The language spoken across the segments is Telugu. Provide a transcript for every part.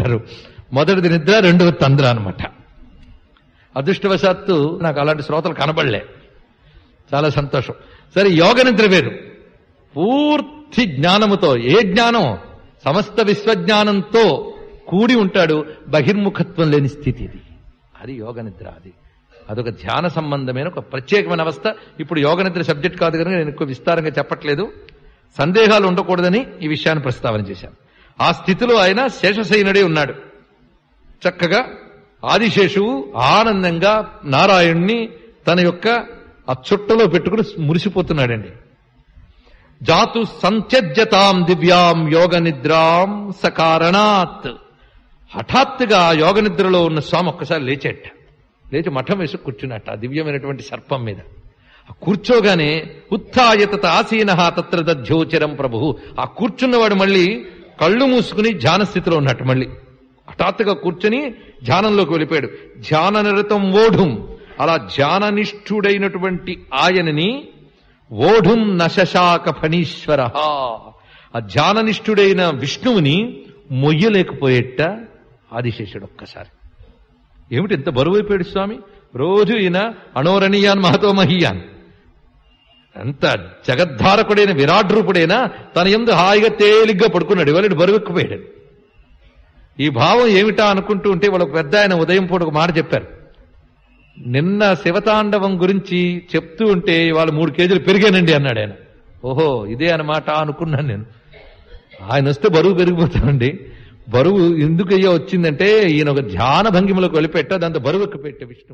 ఉంటారు మొదటిది నిద్ర రెండవది తంద్ర అనమాట అదృష్టవశాత్తు నాకు అలాంటి శ్రోతలు కనబడలే చాలా సంతోషం సరే యోగ నిద్ర వేరు పూర్తి జ్ఞానముతో ఏ జ్ఞానం సమస్త విశ్వజ్ఞానంతో కూడి ఉంటాడు బహిర్ముఖత్వం లేని స్థితి ఇది అది యోగ నిద్ర అది అదొక ధ్యాన సంబంధమైన ఒక ప్రత్యేకమైన అవస్థ ఇప్పుడు యోగ నిద్ర సబ్జెక్ట్ కాదు కనుక నేను ఎక్కువ విస్తారంగా చెప్పట్లేదు సందేహాలు ఉండకూడదని ఈ విషయాన్ని ప్రస్తావన చేశాను ఆ స్థితిలో ఆయన శేషశయనుడే ఉన్నాడు చక్కగా ఆదిశేషువు ఆనందంగా నారాయణ్ణి తన యొక్క ఆ చుట్టలో పెట్టుకుని మురిసిపోతున్నాడండి జాతు సంత్యజ్యతాం దివ్యాం యోగ నిద్రాం సకారణాత్ హఠాత్తుగా ఆ యోగ నిద్రలో ఉన్న స్వామి ఒక్కసారి లేచేట లేచి మఠం వేసి కూర్చున్నట్ట ఆ దివ్యమైనటువంటి సర్పం మీద ఆ కూర్చోగానే ఉత్థాయత ఆసీన తత్ర దధ్యోచరం ప్రభు ఆ కూర్చున్నవాడు మళ్ళీ కళ్ళు మూసుకుని ధ్యాన స్థితిలో ఉన్నట్టు మళ్ళీ హఠాత్తుగా కూర్చొని ధ్యానంలోకి వెళ్ళిపోయాడు ధ్యాన నిరతం ఓఢుం అలా ధ్యాననిష్ఠుడైనటువంటి ఆయనని ఓఢుం నశశాక ఫణీశ్వర ఆ ధ్యాననిష్ఠుడైన విష్ణువుని మొయ్యలేకపోయేట ఆదిశేషుడు ఒక్కసారి ఏమిటి ఎంత బరువైపోయాడు స్వామి రోజు ఈయన అణోరణీయాన్ మహతో మహీయాన్ ఎంత జగద్ధారకుడైన విరాట్ రూపుడైనా తన ఎందు హాయిగా తేలిగ్గా పడుకున్నాడు ఇవాళ బరువెక్కిపోయాడు ఈ భావం ఏమిటా అనుకుంటూ ఉంటే వాళ్ళకు పెద్ద ఆయన ఉదయం పూట ఒక మాట చెప్పారు నిన్న శివతాండవం గురించి చెప్తూ ఉంటే వాళ్ళు మూడు కేజీలు పెరిగానండి అన్నాడు ఆయన ఓహో ఇదే అన్నమాట అనుకున్నాను నేను ఆయన వస్తే బరువు పెరిగిపోతామండి బరువు ఎందుకు అయ్యా వచ్చిందంటే ఈయన ఒక ధ్యాన భంగిమలోకి వెళ్ళిపెట్ట దాంతో బరువు ఎక్కి పెట్టే Vishnu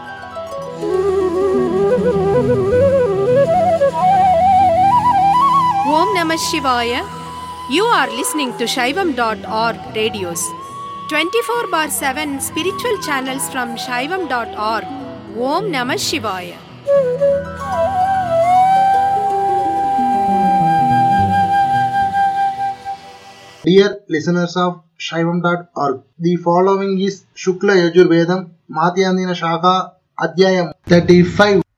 Om Namah Shivaya. You are listening to Shaivam.org radios. 24 bar 7 spiritual channels from Shaivam.org. Om Namah Shivaya. Dear listeners of Shaivam.org, the following is Shukla Yajurvedam Madhyandina Shaka Adhyayam 35